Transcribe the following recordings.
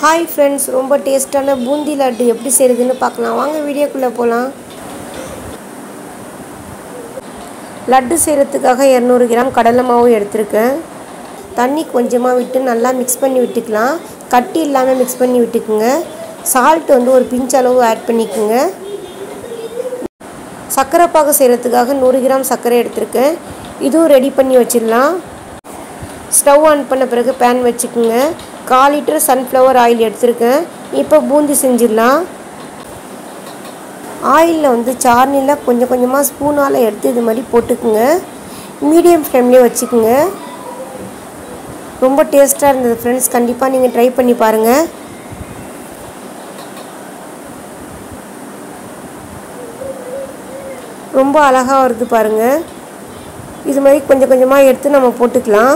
hi friends ரொம்ப டேஸ்ட்டான பூந்தி லட்டு எப்படி செய்கிறதுன்னு பார்க்கலாம் வாங்க வீடியோக்குள்ளே போகலாம் லட்டு செய்கிறதுக்காக இரநூறு கிராம் கடலை மாவு எடுத்திருக்கேன் தண்ணி கொஞ்சமாக விட்டு நல்லா மிக்ஸ் பண்ணி விட்டுக்கலாம் கட்டி இல்லாமல் மிக்ஸ் பண்ணி விட்டுக்குங்க சால்ட் வந்து ஒரு பிஞ்ச் அளவு ஆட் பண்ணிக்கோங்க சர்க்கரை பாகு செய்கிறதுக்காக நூறு கிராம் சர்க்கரை எடுத்திருக்கேன் இதுவும் ரெடி பண்ணி வச்சிடலாம் ஸ்டவ் ஆன் பண்ண பிறகு பேன் வச்சுக்கோங்க கால் லிட்டர் சன்ஃப்ளவர் ஆயில் எடுத்திருக்கேன் இப்போ பூந்தி செஞ்சிடலாம் ஆயிலில் வந்து சார்னியில் கொஞ்சம் கொஞ்சமாக ஸ்பூனால் எடுத்து இது மாதிரி போட்டுக்குங்க மீடியம் ஃப்ளேம்லேயே வச்சுக்கோங்க ரொம்ப டேஸ்ட்டாக இருந்தது ஃப்ரெண்ட்ஸ் கண்டிப்பாக நீங்கள் ட்ரை பண்ணி பாருங்கள் ரொம்ப அழகாக வருது பாருங்கள் இது மாதிரி கொஞ்சம் கொஞ்சமாக எடுத்து நம்ம போட்டுக்கலாம்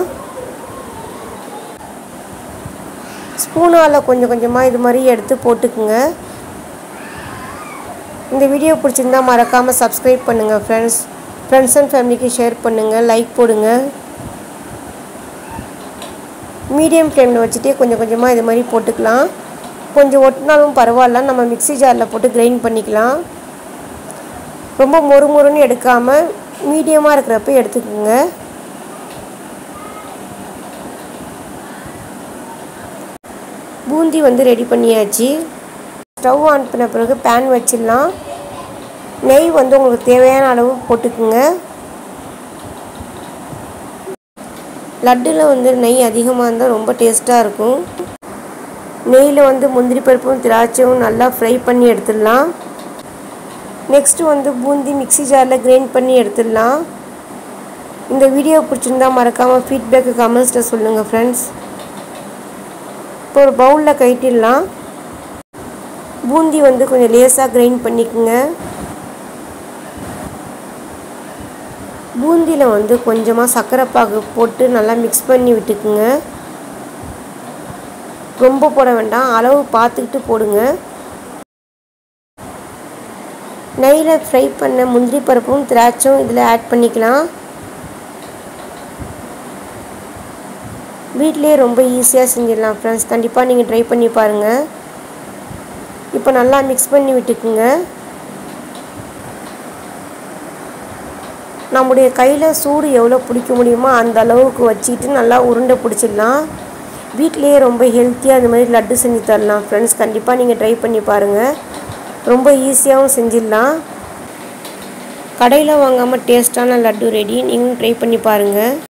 ஸ்பூனால் கொஞ்சம் கொஞ்சமாக இது மாதிரி எடுத்து போட்டுக்குங்க இந்த வீடியோ பிடிச்சிருந்தா மறக்காமல் சப்ஸ்கிரைப் பண்ணுங்கள் ஃப்ரெண்ட்ஸ் ஃப்ரெண்ட்ஸ் அண்ட் ஃபேமிலிக்கு ஷேர் பண்ணுங்கள் லைக் போடுங்க மீடியம் ஃப்ளேமில் வச்சுட்டே கொஞ்சம் கொஞ்சமாக இது மாதிரி போட்டுக்கலாம் கொஞ்சம் ஒட்டினாலும் பரவாயில்ல நம்ம மிக்சி ஜாரில் போட்டு கிரைண்ட் பண்ணிக்கலாம் ரொம்ப மொறு மொறுன்னு எடுக்காமல் மீடியமாக இருக்கிறப்ப எடுத்துக்கோங்க பூந்தி வந்து ரெடி பண்ணியாச்சு ஸ்டவ் ஆன் பண்ண பிறகு பேன் வச்சிடலாம் நெய் வந்து உங்களுக்கு தேவையான அளவு போட்டுக்குங்க லட்டில் வந்து நெய் அதிகமாக இருந்தால் ரொம்ப டேஸ்ட்டாக இருக்கும் நெய்யில் வந்து முந்திரி பருப்பும் திராட்சையும் நல்லா ஃப்ரை பண்ணி எடுத்துடலாம் நெக்ஸ்ட்டு வந்து பூந்தி மிக்சி ஜாரில் கிரைண்ட் பண்ணி எடுத்துடலாம் இந்த வீடியோ பிடிச்சிருந்தா மறக்காமல் ஃபீட்பேக்கு கமெண்ட்ஸில் சொல்லுங்கள் ஃப்ரெண்ட்ஸ் இப்போ ஒரு பவுலில் கட்டிடலாம் பூந்தி வந்து கொஞ்சம் லேசாக கிரைண்ட் பண்ணிக்கோங்க பூந்தியில் வந்து கொஞ்சமாக சர்க்கரை பாகு போட்டு நல்லா மிக்ஸ் பண்ணி விட்டுக்குங்க ரொம்ப போட வேண்டாம் அளவு பார்த்துக்கிட்டு போடுங்க நெய்யில் ஃப்ரை பண்ண முந்திரி பருப்பும் திராட்சையும் இதில் ஆட் பண்ணிக்கலாம் வீட்லேயே ரொம்ப ஈஸியாக செஞ்சிடலாம் ஃப்ரெண்ட்ஸ் கண்டிப்பாக நீங்கள் ட்ரை பண்ணி பாருங்கள் இப்போ நல்லா மிக்ஸ் பண்ணி விட்டுக்குங்க நம்முடைய கையில் சூடு எவ்வளோ பிடிக்க முடியுமோ அந்த அளவுக்கு வச்சுக்கிட்டு நல்லா உருண்டை பிடிச்சிடலாம் வீட்லேயே ரொம்ப ஹெல்த்தியாக அந்த மாதிரி லட்டு செஞ்சு தரலாம் ஃப்ரெண்ட்ஸ் கண்டிப்பாக நீங்கள் ட்ரை பண்ணி பாருங்கள் ரொம்ப ஈஸியாகவும் செஞ்சிடலாம் கடையில் வாங்காமல் டேஸ்ட்டான லட்டு ரெடி நீங்களும் ட்ரை பண்ணி பாருங்கள்